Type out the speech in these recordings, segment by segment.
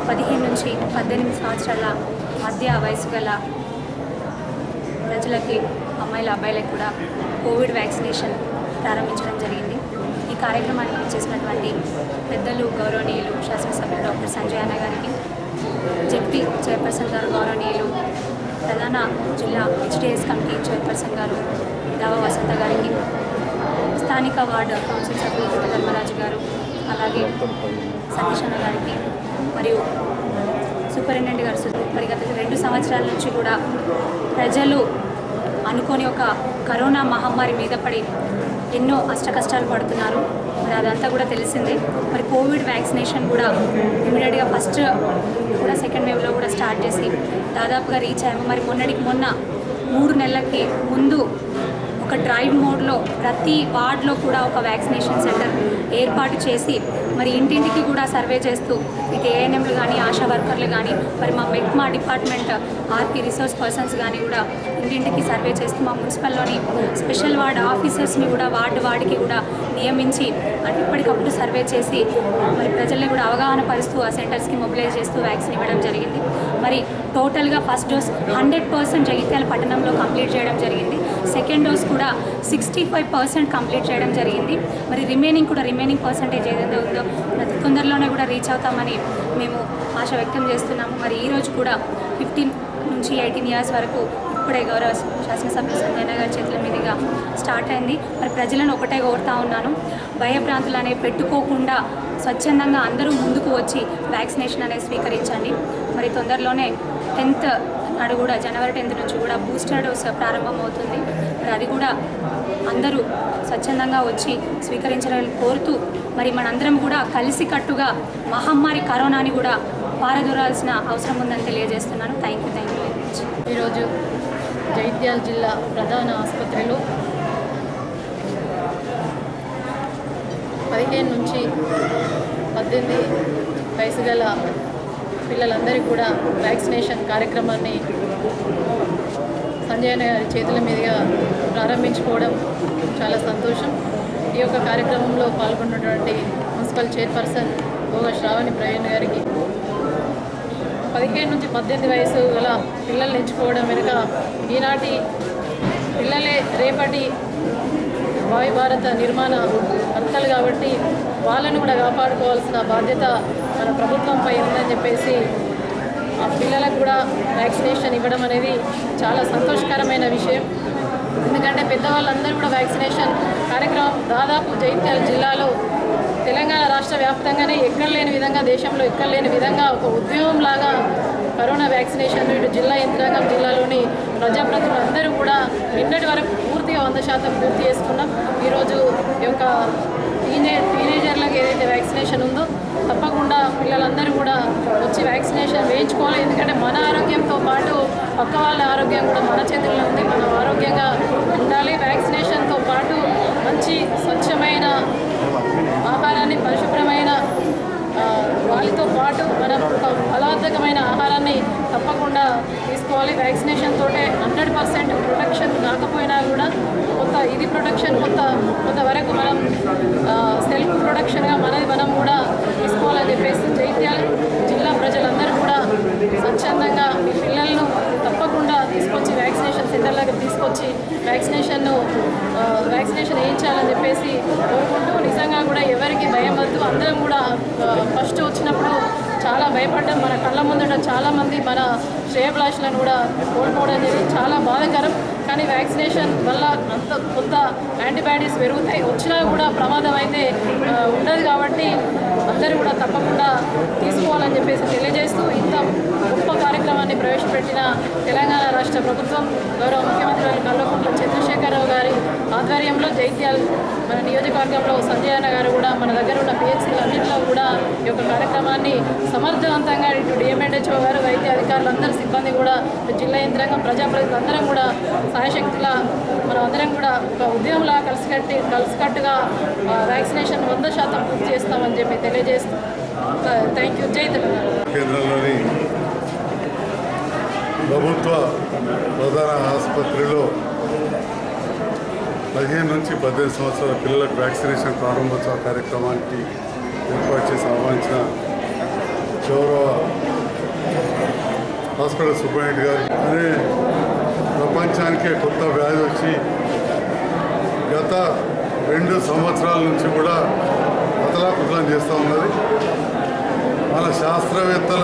పదిహేను నుంచి పద్దెనిమిది సంవత్సరాల మధ్య వయసు గల ప్రజలకి అమ్మాయిల అబ్బాయిలకు కూడా కోవిడ్ వ్యాక్సినేషన్ ప్రారంభించడం జరిగింది ఈ కార్యక్రమానికి చేసినటువంటి పెద్దలు గౌరవనీయులు శాసనసభ్యులు డాక్టర్ సంజయ్ అన్న గారికి జెడ్పీ చైర్పర్సన్ గారు గౌరవనీయులు ప్రధాన జిల్లా హెచ్డిఎస్ కమిటీ చైర్పర్సన్ గారు దావా వసంత గారికి స్థానిక వార్డు కౌన్సిల్ సభ్యులు గుట్ట ధర్మరాజు గారు అలాగే సతీష్ అన్న గారికి మరియు సూపరింటెండెంట్ గారు సు- మరి గత రెండు సంవత్సరాల నుంచి కూడా ప్రజలు అనుకోని ఒక కరోనా మహమ్మారి మీద పడి ఎన్నో అష్ట కష్టాలు పడుతున్నారు మరి అదంతా కూడా తెలిసిందే మరి కోవిడ్ వ్యాక్సినేషన్ కూడా ఇమీడియట్గా ఫస్ట్ కూడా సెకండ్ వేవ్లో కూడా స్టార్ట్ చేసి దాదాపుగా రీచ్ అయ్యాము మరి మొన్నటికి మొన్న మూడు నెలలకి ముందు ఒక డ్రైవ్ మోడ్లో ప్రతి వార్డ్లో కూడా ఒక వ్యాక్సినేషన్ సెంటర్ ఏర్పాటు చేసి మరి ఇంటింటికి కూడా సర్వే చేస్తూ ఇటు ఏఎన్ఎంలు కానీ ఆశా వర్కర్లు కానీ మరి మా MEPMA department RP resource persons కానీ కూడా ఇంటింటికి సర్వే చేస్తూ మా మున్సిపల్లోని స్పెషల్ వార్డ్ ఆఫీసర్స్ని కూడా వార్డు వార్డుకి కూడా నియమించి అటు ఎప్పటికప్పుడు సర్వే చేసి మరి ప్రజల్ని కూడా అవగాహన పరుస్తూ ఆ సెంటర్స్కి మొబిలైజ్ చేస్తూ వ్యాక్సిన్ ఇవ్వడం జరిగింది మరి టోటల్గా first dose hundred percent Jagtial పట్టణంలో కంప్లీట్ చేయడం జరిగింది సెకండ్ డోస్ కూడా సిక్స్టీ ఫైవ్ పర్సెంట్ కంప్లీట్ చేయడం జరిగింది మరి రిమైనింగ్ కూడా రిమైనింగ్ పర్సంటేజ్ ఏదైతే ఉందో అతి తొందరలోనే కూడా రీచ్ అవుతామని మేము ఆశ వ్యక్తం చేస్తున్నాము మరి ఈరోజు కూడా ఫిఫ్టీన్ నుంచి ఎయిటీన్ ఇయర్స్ వరకు ఇప్పుడే గౌరవ శాసనసభ్యులు సంజయ్ గారి చేతుల మీదుగా స్టార్ట్ అయింది మరి ప్రజలను ఒకటే కోరుతా ఉన్నాను భయభ్రాంతులు అనేవి పెట్టుకోకుండా స్వచ్ఛందంగా అందరూ ముందుకు వచ్చి వ్యాక్సినేషన్ అనేది స్వీకరించండి మరి తొందరలోనే టెన్త్ నాడు కూడా జనవరి టెన్త్ నుంచి కూడా బూస్టర్ డోస్ ప్రారంభమవుతుంది మరి అది కూడా అందరూ స్వచ్ఛందంగా వచ్చి స్వీకరించాలని కోరుతూ మరి మనందరం కూడా కలిసికట్టుగా మహమ్మారి కరోనాని కూడా పారదూరాల్సిన అవసరం ఉందని తెలియజేస్తున్నాను thank you thank you very much ఈరోజు జైత్యాల జిల్లా ప్రధాన ఆసుపత్రిలో పదిహేను నుంచి పద్దెనిమిది వయసు గల పిల్లలందరికీ కూడా వ్యాక్సినేషన్ కార్యక్రమాన్ని సంజయ్ అన్న గారి చేతుల మీదుగా ప్రారంభించుకోవడం చాలా సంతోషం ఈ యొక్క కార్యక్రమంలో పాల్గొన్నటువంటి మున్సిపల్ చైర్పర్సన్ భోగ శ్రావణి ప్రవీణ్ గారికి పదిహేను నుంచి పద్దెనిమిది వయసు గల పిల్లల్ని ఎంచుకోవడం వెనుక ఈనాటి పిల్లలే రేపటి వాయు భారత నిర్మాణ కర్తలు కాబట్టి వాళ్ళని కూడా కాపాడుకోవాల్సిన బాధ్యత మన ప్రభుత్వంపై ఉందని చెప్పేసి ఆ పిల్లలకు కూడా వ్యాక్సినేషన్ ఇవ్వడం అనేది చాలా సంతోషకరమైన విషయం ఎందుకంటే పెద్దవాళ్ళందరూ కూడా వ్యాక్సినేషన్ కార్యక్రమం దాదాపు జైత్యాల జిల్లాలో తెలంగాణ రాష్ట్ర వ్యాప్తంగానే ఎక్కడ లేని విధంగా దేశంలో ఎక్కడ లేని విధంగా ఒక ఉద్యమం లాగా కరోనా వ్యాక్సినేషన్ ఇటు జిల్లా యంత్రాంగం జిల్లాలోని ప్రజాప్రతినిధులు అందరూ కూడా నిన్నటి వరకు పూర్తిగా వంద శాతం పూర్తి చేసుకున్నాం ఈరోజు ఈ యొక్క టీనే టీనేజర్లకు ఏదైతే వ్యాక్సినేషన్ ఉందో తప్పకుండా పిల్లలందరూ కూడా వచ్చి వ్యాక్సినేషన్ వేయించుకోవాలి ఎందుకంటే మన ఆరోగ్యంతో పాటు పక్క వాళ్ళ ఆరోగ్యం కూడా మన చేతుల్లో ఉంది మనం ఆరోగ్యంగా ఉండాలి వ్యాక్సినేషన్తో పాటు మంచి స్వచ్ఛమైన ఆహారాన్ని పరిశుభ్రమైన ఆ, వాళ్ళతో పాటు మనం ఒక ఫలవర్ధకమైన ఆహారాన్ని తప్పకుండా తీసుకోవాలి వ్యాక్సినేషన్ తోటే హండ్రెడ్ పర్సెంట్ ప్రొటెక్షన్ కాకపోయినా కూడా కొంత ఇది ప్రొటెక్షన్ కొంత కొంతవరకు మనం సెల్ఫ్ ప్రొటెక్షన్గా మనది మనం కూడా తీసుకోవాలని చెప్పేసి జైత్యాల జిల్లా ప్రజలందరూ కూడా స్వచ్ఛందంగా మీ పిల్లలను తప్పకుండా తీసుకొచ్చి వ్యాక్సినేషన్ సెంటర్లకు తీసుకొచ్చి వ్యాక్సినేషన్ను ఆ, వ్యాక్సినేషన్ వేయించాలని చెప్పేసి కోరుకుంటూ నిజంగా కూడా ఎవరికి భయం వద్దు అందరం కూడా ఆ, ఫస్ట్ వచ్చినప్పుడు చాలా భయపడ్డాం మన కళ్ళ ముందట చాలామంది మన శ్రేయభిలాషులను కూడా కోల్పోవడం అనేది చాలా బాధాకరం కానీ వ్యాక్సినేషన్ వల్ల అంత కొంత యాంటీబయాటిక్స్ పెరుగుతాయి వచ్చినా కూడా ప్రమాదం అయితే ఆ, ఉండదు కాబట్టి అందరూ కూడా తప్పకుండా తీసుకోవాలని చెప్పేసి తెలియజేస్తూ ఇంత గొప్ప కార్యక్రమాన్ని ప్రవేశపెట్టిన తెలంగాణ రాష్ట్ర ప్రభుత్వం గౌరవ ముఖ్యమంత్రి వారి కల్వకుంట్ల చంద్రశేఖరరావు గారి ఆధ్వర్యంలో జైత్యాల్ మన నియోజకవర్గంలో సంజయ్ అన్న గారు కూడా మన దగ్గర ఉన్న పిహెచ్సీలు అన్నింటిలో కూడా ఈ యొక్క కార్యక్రమాన్ని సమర్థవంతంగా ఇటు డిఎంఎడ్హెచ్ఓ గారు వైద్య అధికారులు అందరూ సిబ్బంది కూడా ఇటు జిల్లా యంత్రాంగం ప్రజాప్రతినిధులు అందరం కూడా సాయశక్తిలా మనం అందరం కూడా ఒక ఉద్యమంలా కలిసికట్టి కలిసికట్టుగా ఆ, వ్యాక్సినేషన్ వంద శాతం పూర్తి చేస్తామని చెప్పి తెలియజేస్తూ థ్యాంక్ యూ జై తెలంగాణ కేంద్రంలోని ప్రభుత్వ ప్రధాన ఆసుపత్రిలో పదిహేను నుంచి పద్దెనిమిది సంవత్సరాల పిల్లలకు వ్యాక్సినేషన్ ప్రారంభోత్సవ కార్యక్రమానికి ఏర్పాటు చేసి ఆహ్వానించిన గౌరవ హాస్పిటల్ సూపరింటెండెంట్ గారి అనే ప్రపంచానికే కొత్త వ్యాధి వచ్చి గత రెండు సంవత్సరాల నుంచి కూడా అతలాకుతలం చేస్తూ ఉన్నది మన శాస్త్రవేత్తల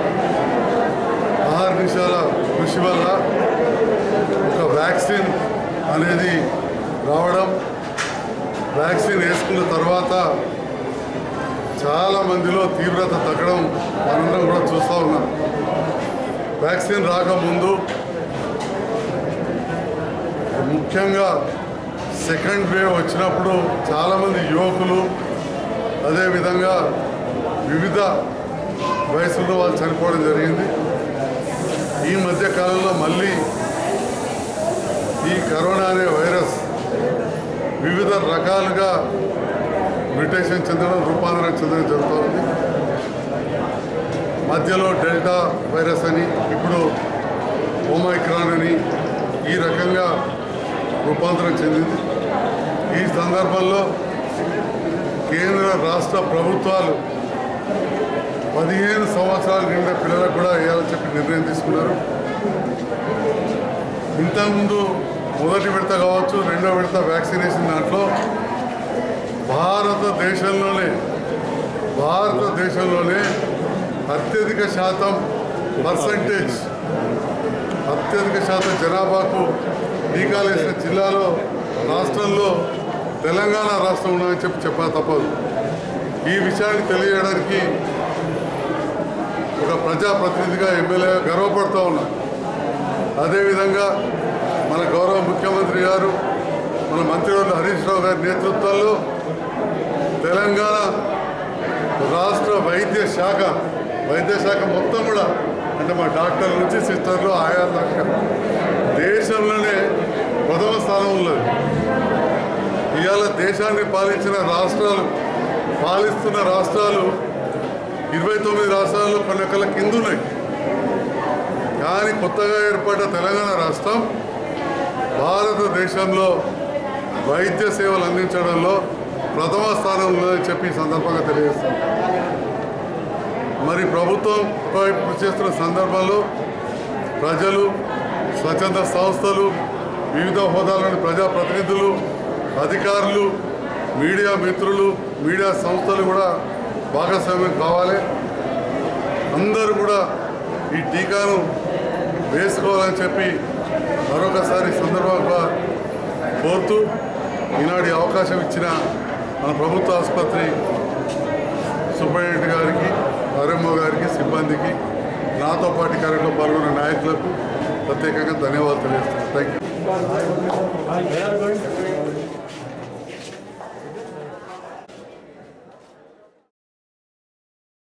ఆహార నిమిషాల కృషి వల్ల ఒక వ్యాక్సిన్ అనేది రావడం వ్యాక్సిన్ వేసుకున్న తర్వాత చాలా మందిలో తీవ్రత తగ్గడం మనందరం కూడా చూస్తూ ఉన్నాం వ్యాక్సిన్ రాకముందు ముఖ్యంగా సెకండ్ వేవ్ వచ్చినప్పుడు చాలామంది యువకులు అదేవిధంగా వివిధ వయసులో వాళ్ళు చనిపోవడం జరిగింది ఈ మధ్య కాలంలో మళ్ళీ ఈ కరోనా అనే వైరస్ వివిధ రకాలుగా మ్యూటేషన్ చెందడం రూపాంతరం చెందడం జరుగుతూ ఉంది మధ్యలో డెల్టా వైరస్ అని ఇప్పుడు ఓమైక్రాన్ అని ఈ రకంగా రూపాంతరం చెందింది ఈ సందర్భంలో కేంద్ర రాష్ట్ర ప్రభుత్వాలు పదిహేను సంవత్సరాల నిండా పిల్లలకు కూడా వేయాలని చెప్పి నిర్ణయం తీసుకున్నారు ఇంతకుముందు మొదటి విడత కావచ్చు రెండో విడత వ్యాక్సినేషన్ దాంట్లో భారతదేశంలోనే భారతదేశంలోనే అత్యధిక శాతం పర్సంటేజ్ అత్యధిక శాతం జనాభాకు టీకాలు వేసిన జిల్లాలో రాష్ట్రంలో తెలంగాణ రాష్ట్రం ఉన్నదని చెప్పి చెప్పా తప్పదు ఈ విషయాన్ని తెలియజేయడానికి ఒక ప్రజాప్రతినిధిగా ఎమ్మెల్యే గర్వపడుతూ ఉన్నా అదేవిధంగా మన గౌరవ ముఖ్యమంత్రి గారు మన మంత్రివర్యులు హరీష్ రావు గారి నేతృత్వంలో తెలంగాణ రాష్ట్ర వైద్య శాఖ వైద్య శాఖ మొత్తం కూడా అంటే మా డాక్టర్ల నుంచి సిస్టర్లు ఆయా దాకా దేశంలోనే ప్రథమ స్థానం ఉన్నది ఇవాళ దేశాన్ని పాలించిన రాష్ట్రాలు పాలిస్తున్న రాష్ట్రాలు ఇరవై తొమ్మిది రాష్ట్రాలు కొన్ని ఒక్కల కింద ఉన్నాయి కానీ కొత్తగా ఏర్పడ్డ తెలంగాణ రాష్ట్రం భారతదేశంలో వైద్య సేవలు అందించడంలో ప్రథమ స్థానం ఉందని చెప్పి ఈ సందర్భంగా తెలియజేస్తాం మరి ప్రభుత్వం ఒకవైపు చేస్తున్న సందర్భంలో ప్రజలు స్వచ్ఛంద సంస్థలు వివిధ హోదాలోని ప్రజాప్రతినిధులు అధికారులు మీడియా మిత్రులు మీడియా సంస్థలు కూడా భాగస్వామ్యం కావాలి అందరూ కూడా ఈ టీకాను వేసుకోవాలని చెప్పి మరొకసారి ఈ సందర్భంగా కోరుతూ ఈనాడు ఈ అవకాశం ఇచ్చిన మన ప్రభుత్వ ఆసుపత్రి సూపరింటెండెంట్ గారికి ఆర్ఎంఓ గారికి సిబ్బందికి నాతో పాటు ఈ కార్యక్రమంలో పాల్గొన్న నాయకులకు ప్రత్యేకంగా ధన్యవాదాలు తెలియజేస్తున్నాను థ్యాంక్ యూ